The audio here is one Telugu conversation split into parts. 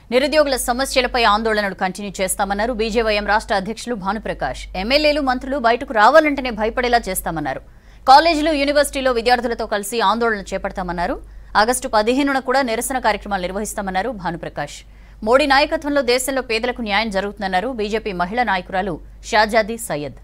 నిరుద్యోగుల సమస్యలపై ఆందోళనలు కంటిన్యూ చేస్తామన్నారు బీజేవైఎం రాష్ట్ర అధ్యక్షులు భానుప్రకాష్ ఎమ్మెల్యేలు మంత్రులు బయటకు రావాలంటేనే భయపడేలా చేస్తామన్నారు కాలేజీలు యూనివర్సిటీలో విద్యార్థులతో కలిసి ఆందోళన చేపడతామన్నారు ఆగస్టు పదిహేనున కూడా నిరసన కార్యక్రమాలు నిర్వహిస్తామన్నారు భానుప్రకాష్ మోడీ నాయకత్వంలో దేశంలో పేదలకు న్యాయం జరుగుతుందన్నారు బీజేపీ మహిళా నాయకురాలు షాజాదీ సయ్యద్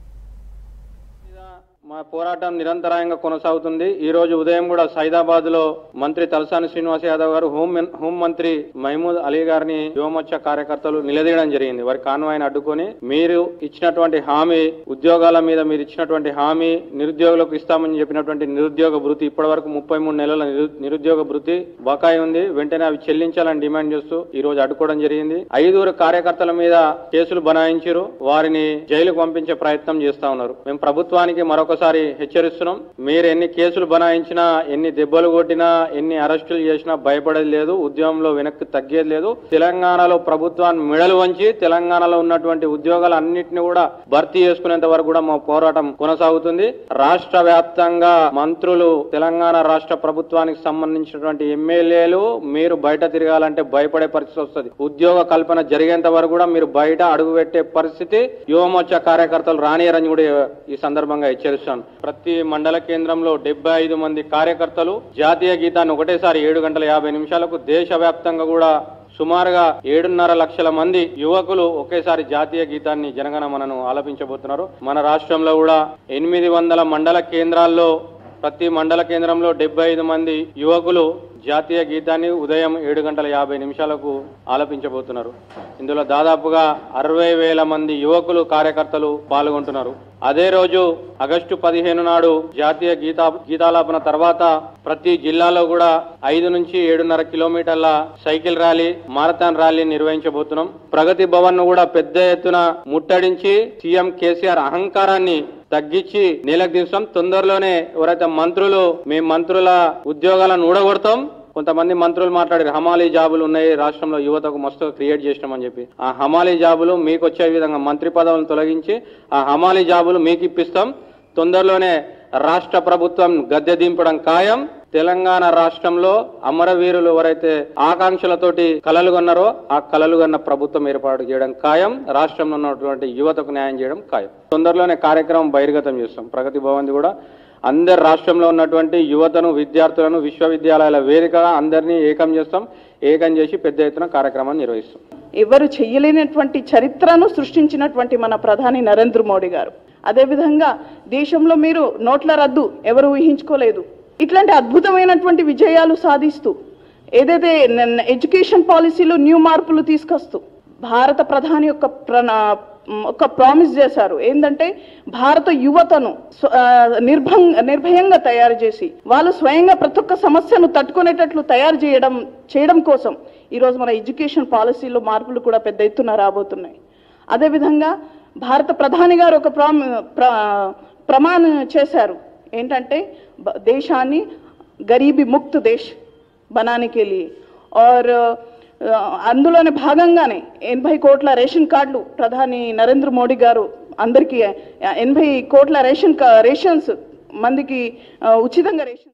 మా పోరాటం నిరంతరాయంగా కొనసాగుతుంది ఈ రోజు ఉదయం కూడా సైదాబాద్ లో మంత్రి తలసాని శ్రీనివాస్ యాదవ్ గారు హోం మిన్- హోం మంత్రి మహమూద్ అలీ గారిని యువమోర్చా కార్యకర్తలు నిలదీయడం జరిగింది వారి కాన్వాయిని అడ్డుకొని మీరు ఇచ్చినటువంటి హామీ ఉద్యోగాల మీద మీరు ఇచ్చినటువంటి హామీ నిరుద్యోగులకు ఇస్తామని చెప్పినటువంటి నిరుద్యోగ భృతి ఇప్పటి వరకు ముప్పై మూడు నెలల నిరు- నిరుద్యోగ భృతి బకాయి ఉంది వెంటనే అవి చెల్లించాలని డిమాండ్ చేస్తూ ఈ రోజు అడ్డుకోవడం జరిగింది ఐదుగురు కార్యకర్తల మీద కేసులు బనాయించారు వారిని జైలుకు పంపించే ప్రయత్నం చేస్తా ఉన్నారు మేము ప్రభుత్వానికి మరొకసారి హెచ్చరిస్తున్నాం మీరు ఎన్ని కేసులు బనాయించినా ఎన్ని దెబ్బలు కొట్టినా ఎన్ని అరెస్టులు చేసినా భయపడేది లేదు ఉద్యమంలో వెనక్కి తగ్గేది లేదు తెలంగాణలో ప్రభుత్వాన్ని మెడలు వంచి తెలంగాణలో ఉన్నటువంటి ఉద్యోగాలు అన్నింటినీ కూడా భర్తీ చేసుకునేంత వరకు కూడా మా పోరాటం కొనసాగుతుంది రాష్ట్ర వ్యాప్తంగా మంత్రులు తెలంగాణ రాష్ట్ర ప్రభుత్వానికి సంబంధించినటువంటి ఎమ్మెల్యేలు మీరు బయట తిరగాలంటే భయపడే పరిస్థితి వస్తుంది ఉద్యోగ కల్పన జరిగేంత వరకు కూడా మీరు బయట అడుగు పెట్టే పరిస్థితి యువమోర్చా కార్యకర్తలు రానియరని కూడా ఈ సందర్భంగా హెచ్చరిస్తాను ప్రతి మండల కేంద్రంలో డెబ్బై ఐదు మంది కార్యకర్తలు జాతీయ గీతాన్ని ఒకటేసారి ఏడు గంటల యాభై నిమిషాలకు దేశవ్యాప్తంగా కూడా సుమారుగా ఏడున్నర లక్షల మంది యువకులు ఒకేసారి జాతీయ గీతాన్ని జనగణమనను ఆలపించబోతున్నారు మన రాష్ట్రంలో కూడా ఎనిమిది వందల మండల కేంద్రాల్లో ప్రతి మండల కేంద్రంలో డెబ్బై ఐదు మంది యువకులు జాతీయ గీతాన్ని ఉదయం ఏడు గంటల యాభై నిమిషాలకు ఆలపించబోతున్నారు ఇందులో దాదాపుగా అరవై వేల మంది యువకులు కార్యకర్తలు పాల్గొంటున్నారు అదే రోజు ఆగస్టు పదిహేను నాడు జాతీయ గీతా గీతాలాపన తర్వాత ప్రతి జిల్లాలో కూడా ఐదు నుంచి ఏడున్నర కిలోమీటర్ల సైకిల్ ర్యాలీ మారథాన్ ర్యాలీ నిర్వహించబోతున్నాం ప్రగతి భవన్ ను కూడా పెద్ద ఎత్తున ముట్టడించి సీఎం కేసీఆర్ అహంకారాన్ని తగ్గించి నీలకు దించాం తొందరలోనే ఎవరైతే మంత్రులు మీ మంత్రుల ఉద్యోగాలను ఊడగొడతాం కొంతమంది మంత్రులు మాట్లాడారు హమాలీ జాబులు ఉన్నాయి రాష్ట్రంలో యువతకు మస్తు క్రియేట్ చేసినామని చెప్పి ఆ హమాలీ జాబులు మీకు వచ్చే విధంగా మంత్రి పదవులను తొలగించి ఆ హమాలీ జాబులు మీకు ఇప్పిస్తాం తొందరలోనే రాష్ట్ర ప్రభుత్వం గద్దె దింపడం ఖాయం తెలంగాణ రాష్ట్రంలో అమరవీరులు ఎవరైతే ఆకాంక్షలతోటి కలలు కొన్నారో ఆ కలలు కన్న ప్రభుత్వం ఏర్పాటు చేయడం ఖాయం రాష్ట్రంలో ఉన్నటువంటి యువతకు న్యాయం చేయడం ఖాయం తొందరలోనే కార్యక్రమం బహిర్గతం చేస్తాం ప్రగతి భవన్ కూడా అందరు రాష్ట్రంలో ఉన్నటువంటి యువతను విద్యార్థులను విశ్వవిద్యాలయాల వేదికగా అందరినీ ఏకం చేస్తాం ఏకం చేసి పెద్ద ఎత్తున కార్యక్రమాన్ని నిర్వహిస్తాం ఎవరు చెయ్యలేనటువంటి చరిత్రను సృష్టించినటువంటి మన ప్రధాని నరేంద్ర మోడీ గారు అదేవిధంగా దేశంలో మీరు నోట్ల రద్దు ఎవరు ఊహించుకోలేదు ఇట్లాంటి అద్భుతమైనటువంటి విజయాలు సాధిస్తూ ఏదైతే న- ఎడ్యుకేషన్ పాలసీలో న్యూ మార్పులు తీసుకొస్తూ భారత ప్రధాని యొక్క ప్రణా ఒక ప్రామిస్ చేశారు ఏంటంటే భారత యువతను స్వ- ఆ, నిర్భం నిర్భయంగా తయారు చేసి వాళ్ళు స్వయంగా ప్రతి ఒక్క సమస్యను తట్టుకునేటట్లు తయారు చేయడం చేయడం కోసం ఈరోజు మన ఎడ్యుకేషన్ పాలసీలో మార్పులు కూడా పెద్ద ఎత్తున రాబోతున్నాయి అదేవిధంగా భారత ప్రధాని గారు ఒక ప్రామ్ ప్ర ప్రమాణం చేశారు ఏంటంటే బ- దేశాన్ని గరీబీ ముక్త్ దేశ్ బనానికి లియే और ఆ, అందులోనే భాగంగానే ఎనభై కోట్ల రేషన్ కార్డులు ప్రధాని నరేంద్ర మోడీ గారు అందరికీ ఎనభై కోట్ల రేషన్ కా- రేషన్స్ మందికి ఆ, ఉచితంగా రేషన్